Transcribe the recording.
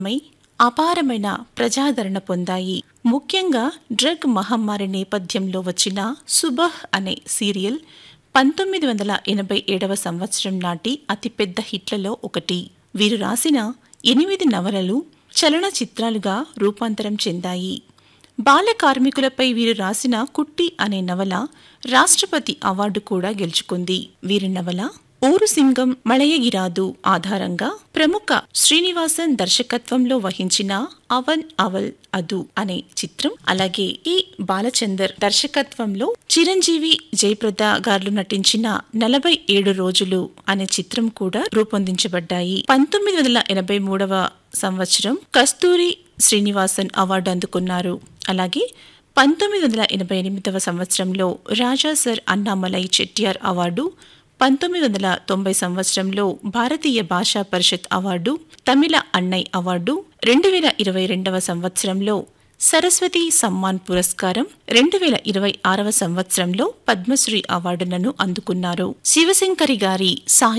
my అపారమైన ప్రజాదరణ పొందాయి ముఖ్యంగా డ్రగ్ మహమ్మారి నేపథ్యంలో వచ్చిన సుబహ్ అనే సీరియల్ పంతొమ్మిది వందల ఎనభై ఏడవ సంవత్సరం నాటి అతిపెద్ద హిట్లలో ఒకటి వీరు రాసిన ఎనిమిది నవలలు చలనచిత్రాలుగా రూపాంతరం చెందాయి బాల కార్మికులపై వీరు రాసిన కుట్టి అనే నవల రాష్ట్రపతి అవార్డు కూడా గెలుచుకుంది వీరి నవల ఊరు సింగం మళయగిరాదు ఆధారంగా ప్రముఖ శ్రీనివాసన్ దర్శకత్వంలో వహించిన అవన్ అవల్ అదు అనే చిత్రం అలాగే ఈ బాలచందర్ దర్శకత్వంలో చిరంజీవి జయప్రద గారు నటించిన నలభై ఏడు రోజులు అనే చిత్రం కూడా రూపొందించబడ్డాయి పంతొమ్మిది వందల ఎనభై మూడవ సంవత్సరం కస్తూరి శ్రీనివాసన్ అవార్డు అందుకున్నారు అలాగే పంతొమ్మిది వందల ఎనభై ఎనిమిదవ సంవత్సరంలో రాజా సర్ అన్నామలై చెట్టియార్ అవార్డు పంతొమ్మిది వందల తొంభై సంవత్సరంలో భారతీయ భాషా పరిషత్ అవార్డు తమిళ అన్నయ్ అవార్డు రెండు వేల ఇరవై రెండవ సంవత్సరంలో సరస్వతి సమ్మాన్ పురస్కారం రెండు వేల ఇరవై ఆరవ సంవత్సరంలో పద్మశ్రీ అవార్డులను అందుకున్నారు శివశంకరి గారి సాహిత్య